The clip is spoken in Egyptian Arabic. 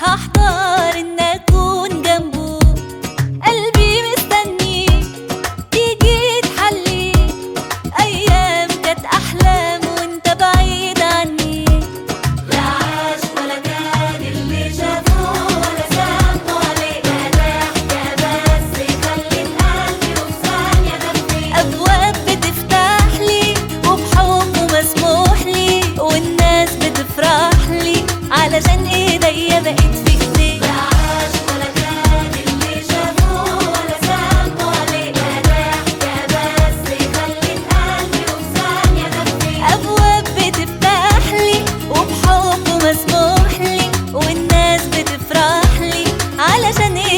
هحتار ان اكون جنبه قلبي مستني تيجي تحلي ايام كانت احلام وانت بعيد عني لا عاش ولا كان اللي شافوه ولا سموا عليه ضحكة بس خلت قلبي وثانية دفي أبواب بتفتح لي وبحبه مسموح لي والناس بتفرح لي علشان ايديا بقيت في ايديه لا عاش ولا كان اللي شافوه ولا سموا عليه ضحكة بس خلت قلبي وثانية دفي أبواب بتفتح لي وبحبه مسموح لي والناس بتفرح لي علشان